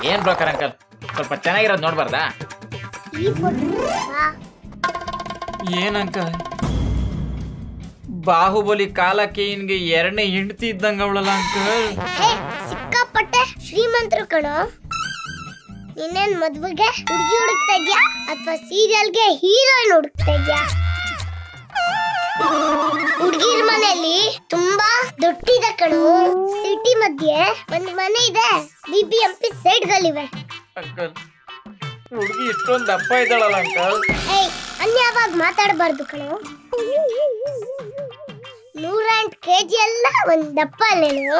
ಏನ್ broker uncle ಸ್ವಲ್ಪ ಚೆನ್ನಾಗಿರೋದು ನೋಡ್ಬಾರ್ದಾ ಈ ಫೋಟೋ ಏನ್ ಅಂಕಲ್ ಬಾಹುಬಲಿ ಕಾಲಕ್ಕೆ ಇನ್ಗೆ ಎರಡನೇ ಹೆಂಡತಿ ಇದ್ದಂಗ ಅವಳಲ್ಲ ಅಂಕಲ್ ಹೇ ಸಿಕ್ಕಾಪಟ್ಟೆ ಶ್ರೀಮಂತರು ಕಣೋ ನೀನೇನ್ ಮದ್ವೆಗೆ ಹುಡುಗಿ ಹುಡುಕ್ತಾ ಇದ್ಯಾ ಅಥವಾ ಸೀರಿಯಲ್ಗೆ ಹೀರೋಯಿನ್ ಹುಡುಕ್ತಾ ಇದ್ಯಾ ಹುಡುಗಿರ ಮನೆಯಲ್ಲಿ ತುಂಬಾ ದೊಡ್ಡಿದೆ ಕಣೋ ಸಿಟಿ ಮಧ್ಯೆ ಒಂದ್ ಮನೆ ಇದೆ B B M P side ಗಳಿವೆ ಅಂಕಲ್ ಹುಡುಗಿ ಇಷ್ಟೊಂದು ದಪ್ಪ ಇದ್ದಾಳಲ್ಲ ಅಂಕಲ್ ಏಯ್ ಅನ್ಯಾವಾಗ ಮಾತಾಡಬಾರ್ದು ಕಣೋ ನೂರ ಎಂಟು ಕೆಜಿ ಎಲ್ಲ ಒಂದ್ ದಪ್ಪ ಅಲ್ಲೇನು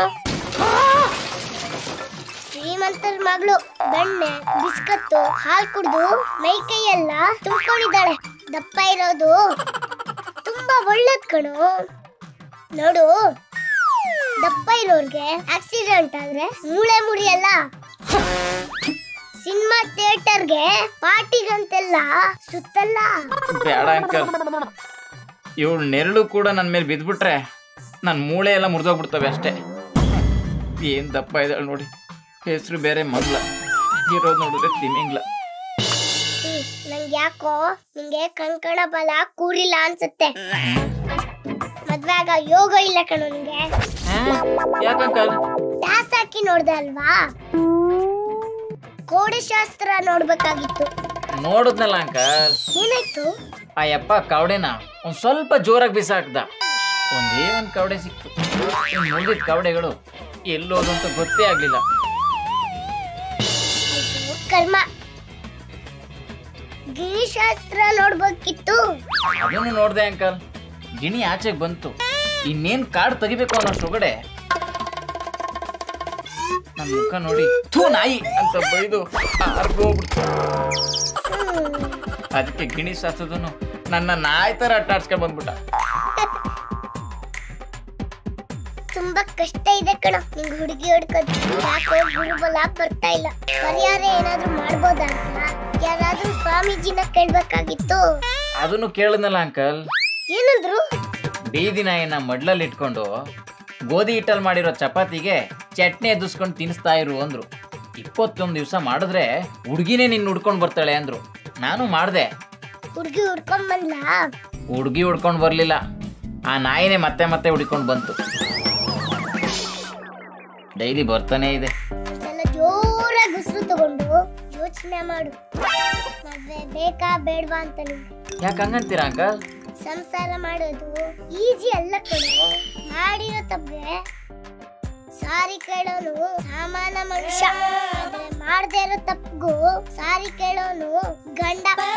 ಶ್ರೀಮಂತರ ಮಗಳು ಬೆಣ್ಣೆ ಬಿಸ್ಕತ್ತು ಹಾಲು ಕುಡ್ದು ಮೈ ಕೈ ಎಲ್ಲ ತುಂಬಿಕೊಂಡಿದ್ದಾಳೆ ದಪ್ಪ ಇರೋದು ತುಂಬಾ ಒಳ್ಳೇದ್ ಕಣೋ ನೋಡು ದಪ್ಪ ಇರೋರ್ಗೆ ಆಕ್ಸಿಡೆಂಟ್ ಆದ್ರೆ ಮೂಳೆ ಮುರಿಯಲ್ಲ ಸಿನಿಮಾ ಥಿಯೇಟರ್ಗೆ ಪಾರ್ಟಿಗಂತೆಲ್ಲ ಸುತ್ತಲ್ಲ ಬೇಡ ಅಂಕಲ್ ಇವಳು ನೆರಳು ಕೂಡ ನನ್ನ ಮೇಲೆ ಬಿದ್ಬಿಟ್ರೆ ನನ್ನ ಮೂಳೆ ಎಲ್ಲ ಮುರಿದೋಗ್ಬಿಡ್ತವೆ ಅಷ್ಟೇ ಏನ್ ದಪ್ಪ ಇದ್ದಾಳೆ ನೋಡಿ ಹೆಸರು ಬೇರೆ ಮಗ್ಲ ಇರೋದು ನೋಡಿದ್ರೆ ತಿಮಿಂಗ್ಲ ಹ್ಮ್, ನಂಗ್ ಯಾಕೋ ನಿಂಗೆ ಕಂಕಣ ಬಲ ಕೂರಿಲ್ಲ ಅನ್ಸುತ್ತೆ ಮದ್ವೆ ಆಗ ಯೋಗ ಇಲ್ಲ ಕಣೋ ನಿಂಗೆ ಯಾಕಂಕಲ್ ಡ್ಯಾಸ್ ಹಾಕಿ ನೋಡ್ದೆ ಅಲ್ವಾ ಕೋಡೆಶಾಸ್ತ್ರ ನೋಡ್ಬೇಕಾಗಿತ್ತು ನೋಡಿದ್ನಲ್ಲ ಅಂಕಲ್ ಏನಾಯ್ತು ಆ ಯಪ್ಪ ಕವಡೆನ ಒಂದ್ ಸ್ವಲ್ಪ ಜೋರಾಗಿ ಬಿಸಾಕ್ದ ಒಂದೇ ಒಂದ್ ಕವಡೆ ಸಿಕ್ತು ಇನ್ ಮುಗಿದ ಕವಡೆಗಳು ಎಲ್ಲೋದು ಅಂತ ಗೊತ್ತೇ ಆಗ್ಲಿಲ್ಲ ಅಯ್ಯೋ, ಕರ್ಮ ಗಿರಿಶಾಸ್ತ್ರ ನೋಡ್ಬೇಕಿತ್ತು ಅದನ್ನು ನೋಡ್ದೆ ಅಂಕಲ್ ಗಿಣಿ ಆಚೆಗೆ ಬಂತು ಇನ್ನೇನ್ ಕಾರ್ಡ್ ತೆಗಿಬೇಕು ಅನ್ನೋ ಸೊಗಡೆ ನನ್ ಮುಖ ನೋಡಿ ಥೂ ನಾಯಿ ಅಂತ ಬೈದು ಹೋಗ್ಬಿಡ್ತು ಹ್ಮ್. ಅದಕ್ಕೆ ಗಿಣಿ ಶಾಸ್ತ್ರದನು ನನ್ನ ನಾಯಿ ತರ ಅಟ್ಟಾಡ್ಸ್ಕೊಂಡ್ ಬಂದ್ಬಿಟ್ಟ ತುಂಬಾ ಕಷ್ಟ ಇದೆ ಕಣ ನಿಂಗ್ ಹುಡುಗಿ ಹುಡ್ಕೋದು ಯಾಕೋ ಗುರುಬಲ ಬರ್ತಾ ಇಲ್ಲ ಪರಿಹಾರ ಏನಾದ್ರೂ ಮಾಡ್ಬೋದಾ ಅಂತ ಯಾರಾದ್ರೂ ಸ್ವಾಮೀಜಿನ ಕೇಳ್ಬೇಕಾಗಿತ್ತು ಅದನ್ನು ಕೇಳಿದ್ನಲ್ಲ ಅಂಕಲ್ ಏನಂದ್ರು ಬೀದಿ ನಾಯಿನ ಮಡ್ಲಲ್ಲಿ ಇಟ್ಕೊಂಡು ಗೋಧಿ ಹಿಟ್ಟಲ್ಲಿ ಮಾಡಿರೋ ಚಪಾತಿಗೆ ಚಟ್ನಿ ಎದುಸ್ಕೊಂಡು ತಿನ್ನಿಸ್ತಾ ಇರು ಅಂದ್ರು ಇಪ್ಪತ್ತೊಂದು ದಿವಸ ಮಾಡಿದ್ರೆ ಹುಡುಗಿನೇ ನಿನ್ನ ಹುಡ್ಕೊಂಡು ಬರ್ತಾಳೆ ಅಂದ್ರು ನಾನು ಮಾಡಿದೆ ಹುಡುಗಿ ಹುಡ್ಕೊಂಡ್ ಬಂದ್ಲಾ ಹುಡುಗಿ ಹುಡ್ಕೊಂಡು ಬರಲಿಲ್ಲ ಆ ನಾಯಿನೇ ಮತ್ತೆ ಮತ್ತೆ ಹುಡ್ಕೊಂಡು ಬಂತು ಡೈಲಿ ಬರ್ತಾನೆ ಇದೆ ಒಂದ್ಸಲ ಜೋರಾಗಿ ಉಸಿರು ತಗೊಂಡು ಯೋಚನೆ ಮಾಡು ಮದ್ವೆ ಬೇಕಾ ಬೇಡ್ವಾ ಅಂತ ನಿಂಗೆ ಯಾಕೆ ಹಂಗಂತೀರಾ ಅಂಕಲ್ ಸಂಸಾರ ಮಾಡೋದು ಈಜಿ ಅಲ್ಲ ಕಣೋ ಮಾಡಿರೋ ತಪ್ಪಿಗೆ ಸಾರಿ ಕೇಳೋನು ಸಾಮಾನ್ಯ ಮನುಷ್ಯ ಆದ್ರೆ ಮಾಡದೇ ಇರೋ ತಪ್ಪಿಗೂ ಸಾರಿ ಕೇಳೋನು ಗಂಡ